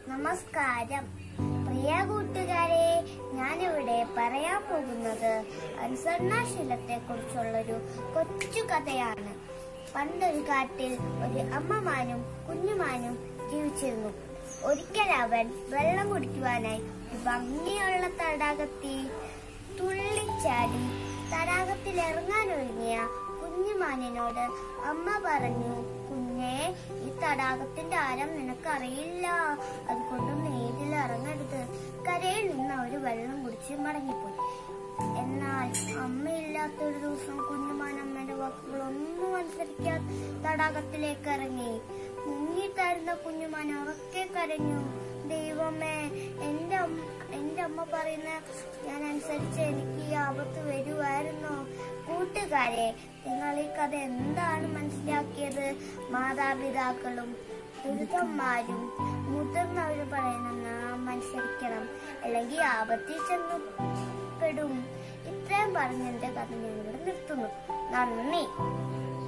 നമസ്കാരം പ്രിയ കൂട്ടുകാരെ ഞാനിവിടെ പറയാൻ പോകുന്നത് അനുസരണാശീലത്തെ കുറിച്ചുള്ളൊരു കൊച്ചു കഥയാണ് പണ്ടൊരു കാട്ടിൽ ഒരു അമ്മമാനും കുഞ്ഞുമാനും ജീവിച്ചിരുന്നു ഒരിക്കൽ അവൻ വെള്ളം കുടിക്കുവാനായി ഒരു ഭംഗിയുള്ള തടാകത്തിൽ തുള്ളിച്ചാടി തടാകത്തിൽ ഇറങ്ങാനൊരുങ്ങിയ കുഞ്ഞുമാനിനോട് അമ്മ പറഞ്ഞു കുഞ്ഞെ ഈ തടാകത്തിന്റെ ആഴം നിനക്കറിയില്ല അതുകൊണ്ട് നീതിൽ ഇറങ്ങരുത് കരയിൽ നിന്ന് ഒരു വെള്ളം കുടിച്ച് മടങ്ങിപ്പോയി എന്നാൽ അമ്മയില്ലാത്തൊരു ദിവസം കുഞ്ഞുമാൻ അമ്മയുടെ വാക്കുകളൊന്നും അനുസരിക്കാൻ തടാകത്തിലേക്ക് ഇറങ്ങി മുങ്ങിത്താരുന്ന കുഞ്ഞുമാൻ ഉറക്കെ കരഞ്ഞു ദൈവമേ എന്റെ അമ്മ എന്റെ അമ്മ പറയുന്ന ഞാൻ അനുസരിച്ച് എനിക്ക് ഈ ആപത്ത് വരുമായിരുന്നു കൂട്ടുകാരെ നിങ്ങൾ ഈ കഥ എന്താണ് മനസ്സിലാക്കിയത് മാതാപിതാക്കളും ഗുരുക്കന്മാരും മുതിർന്നവർ പറയുന്ന നാം അനുസരിക്കണം അല്ലെങ്കിൽ ആപത്തിൽ ചെന്ന് പെടും ഇത്രയും പറഞ്ഞ് എന്റെ കഥ ഞാൻ ഇവിടെ നിർത്തുന്നു നന്ദി